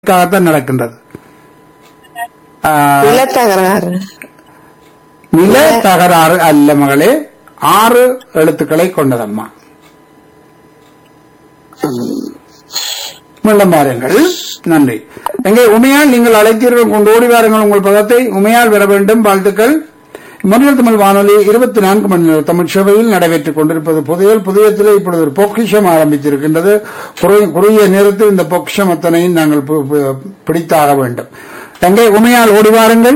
அதற்காகத்தான் நடக்கின்றது ஆ, நிலத்தகராறு நில தகராறு அல்ல மகளே ஆறு எழுத்துக்களை கொண்டதம்மா மீண்டும் பாருங்கள் நன்றி எங்கே உமையால் நீங்கள் அழைத்தீர்கள் கொண்டு ஓடி வாருங்கள் உங்கள் பதத்தை உமையால் பெற வேண்டும் வாழ்த்துக்கள் மொழியல் தமிழ் வானொலி இருபத்தி நான்கு மணி நேர தமிழ் சேவையில் நடைபெற்றுக் கொண்டிருப்பது புதையல் புதியத்தில் இப்பொழுது ஒரு பொக்கிஷம் ஆரம்பித்திருக்கின்றது குறை- குறுகிய நேரத்தில் இந்த பொக்கிஷம் அத்தனையும் நாங்கள் பு- பு- பிடித்தாக வேண்டும் எங்கே உமையால் ஓடி வாருங்கள்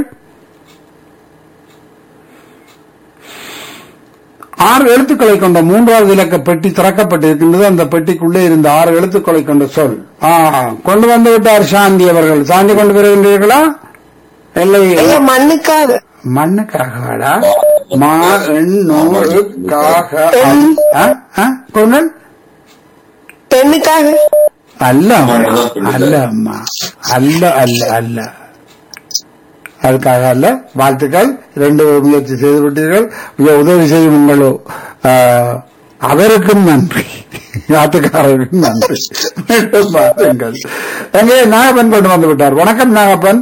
ஆறு எழுத்துக்களை கொண்ட மூன்றாவது இலக்க பெட்டி திறக்கப்பட்டிருக்கின்றது அந்த பெட்டிக்குள்ளே இருந்த ஆறு எழுத்துக்களை கொண்ட சொல் ஆ, கொண்டு வந்து விட்டார் சாந்தி அவர்கள் சாந்தி கொண்டு வருகின்றீர்களா இல்லை ஐயா மண்ணுக்காக மண்ணுக்காகடா மா எண்ணூறு காக ஆ, ஆ, கொண்டல் பெண்ணுக்காக அல்ல அம்மா. அல்ல அம்மா அல்ல அல்ல அல்ல அதுக்காக அல்ல வாழ்த்துக்கள் ரெண்டு முயற்சி செய்து விட்டீர்கள் மிக உதவி செய்யும் உங்களோ ஆ, அவருக்கும் நன்றி நாட்டுக்காரருக்கும் நன்றி மீண்டும் பாருங்கள் எங்கே நாகப்பன் கொண்டு வந்து விட்டார் வணக்கம் நாகப்பன்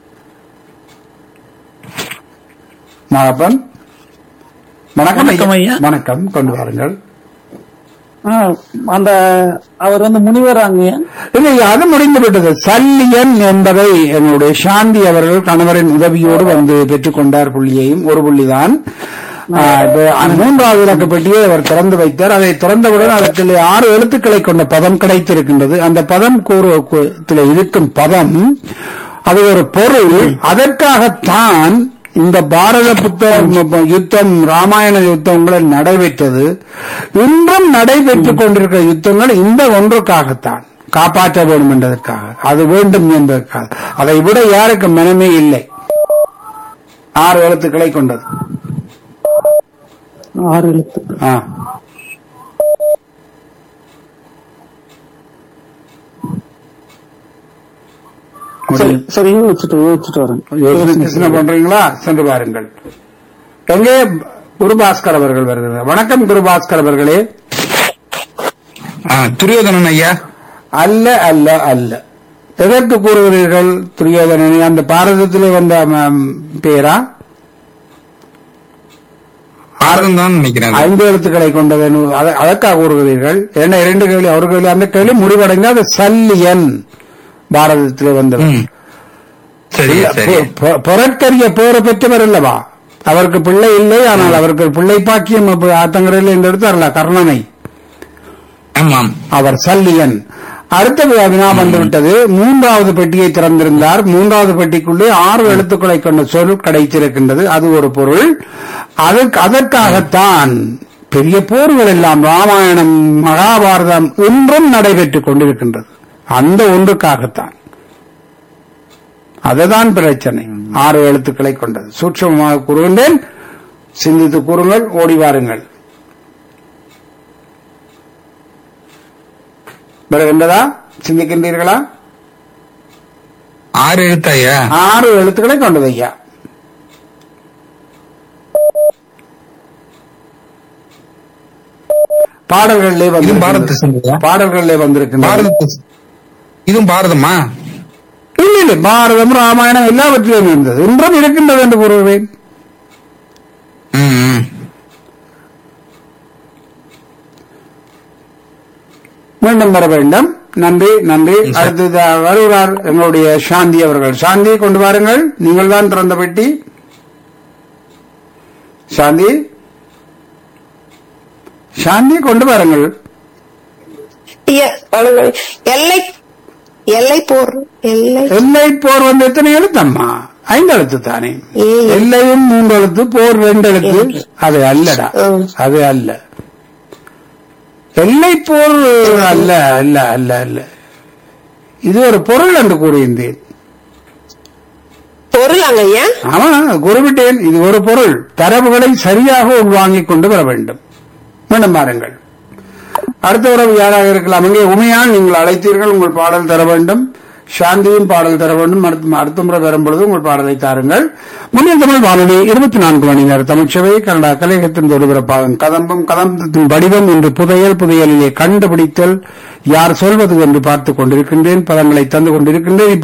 நாகப்பன் வணக்கம் வணக்கம் ஐயா. வணக்கம் கொண்டு வாருங்கள் ஆ, அந்த அவர் வந்து முனிவராங்க இல்லை அது முடிந்து விட்டது சல்லியன் என்பதை என்னுடைய சாந்தி அவர்கள் கணவரின் உதவியோடு வந்து பெற்றுக்கொண்டார் புள்ளியையும் ஒரு புள்ளிதான் ஆ, இப்ப அந்த மூன்றாவது இலக்க பெட்டியை அவர் திறந்து வைத்தார் அதை திறந்தவுடன் அதற்கு ஆறு எழுத்துக்களை கொண்ட பதம் கிடைத்திருக்கின்றது அந்த பதம் கூறுவத்தில் இருக்கும் பதம் அது ஒரு பொருள் அதற்காகத்தான் இந்த பாரத புத்த யுத்தம் ராமாயண யுத்தங்கள் நடைபெற்றது இன்றும் நடைபெற்றுக் கொண்டிருக்கிற யுத்தங்கள் இந்த ஒன்றுக்காகத்தான் காப்பாற்ற வேண்டும் என்பதற்காக அது வேண்டும் என்பதற்காக அதை விட யாருக்கு மனமே இல்லை ஆறு எழுத்துக்களை கொண்டது ஆறு எழுத்து ஆ. சரி சரி யோசிச்சுட்டு யோசிச்சுட்டு வரேன் யோசனை கிருஷ்ண பண்றீங்களா சென்று பாருங்கள் எங்கே குருபாஸ்கர் அவர்கள் வருகிறார் வணக்கம் குருபாஸ்கர் அவர்களே ஆ, துரியோதனன் ஐயா அல்ல அல்ல அல்ல எதற்கு கூறுகிறீர்கள் துரியோதனனை அந்த பாரதத்திலே வந்த ம், பேரா ஆறும் தான் நினைக்கிறேன் ஐந்து எழுத்துக்களை கொண்டது அத- அதற்காக கூறுகிறீர்கள் ஏன்னா இரண்டு கேள்வி அவர் கேள்வி அந்த கேள்வி முடிவடைந்து அது சல்லியன் பாரதத்திலே வந்தவர் ம். சரி சரி பொ- பொ- பொருட்கரிய பேரை பெற்றவர் அல்லவா அவருக்கு பிள்ளை இல்லை ஆனால் அவருக்கு பிள்ளை பாக்கியம் ஆத்தங்கரையில் இந்த எடுத்தார்ல கர்ணனை ஆமாம் அவர் சல்லியன் அடுத்த வி- வினா வந்துவிட்டது மூன்றாவது பெட்டியை திறந்திருந்தார் மூன்றாவது பெட்டிக்குள்ளே ஆறு எழுத்துக்களை கொண்ட சொல் கிடைத்திருக்கின்றது அது ஒரு பொருள் அதற்கு அதற்காகத்தான் பெரிய போர்கள் எல்லாம் ராமாயணம் மகாபாரதம் இன்றும் நடைபெற்றுக் கொண்டிருக்கின்றது அந்த ஒன்றுக்காகத்தான் அதுதான் பிரச்சனை ஆறு எழுத்துக்களை கொண்டது சூட்சமமாக கூறுகின்றேன் சிந்தித்து கூறுங்கள் ஓடி வாருங்கள் வருகின்றதா சிந்திக்கின்றீர்களா ஆறு எழுத்து ஐயா ஆறு எழுத்துக்களை கொண்டது ஐயா பாடல்களிலே வந்து இது பாரத சிந்துவா? பாடல்களிலே வந்திருக்கின்றது பாரத இதுவும் பாரதமா இல்லை இல்லை பாரதம் ராமாயணம் எல்லாவற்றிலும் இருந்தது இன்றும் இருக்கின்றது என்று கூறுவேன் ம், ம். மீண்டும் வர வேண்டும் நன்றி நன்றி ம், சார். அடுத்தது வருகிறார் எங்களுடைய சாந்தி அவர்கள் சாந்தி கொண்டு வாருங்கள் நீங்கள் தான் திறந்த பெட்டி சாந்தி சாந்தி கொண்டு வாருங்கள் ஐயா, வணக்கம். எல்லை எல்லை போர் எல்லை எல்லை போர் வந்து எத்தனை எழுத்தம்மா ஐந்து எழுத்து தானே ஏய். எல்லையும் மூன்று எழுத்து போர் ரெண்டு எழுத்து அது அல்லடா ம். அது அல்ல எல்லை போர் அல்ல அல்ல அல்ல அல்ல இது ஒரு பொருள் என்று கூறியிருந்தேன் பொருளாங்க ஐயா ஆமா குறிப்பிட்டேன் இது ஒரு பொருள் தரவுகளை சரியாக உள்வாங்கிக் கொண்டு வர வேண்டும் மீண்டும் பாருங்கள் அடுத்த உறவு யாராக இருக்கலாம் இங்கே உமையால் நீங்கள் அழைத்தீர்கள் உங்கள் பாடல் தர வேண்டும் சாந்தியின் பாடல் தர வேண்டும் அடுத்த அடுத்த முறை வரும்பொழுது உங்கள் பாடலை தாருங்கள் முன்னிய தமிழ் வானொலி இருபத்தி நான்கு மணி நேர தமிழ்ச்சவை கனடா கலையகத்தின் ஒருபிறப்பாகும் கதம்பம் கதம்பத்தின் வடிவம் என்று புதையல் புதையலிலே கண்டுபிடித்தல் யார் சொல்வது என்று பார்த்துக் கொண்டிருக்கின்றேன் பதங்களை தந்து கொண்டிருக்கின்றேன்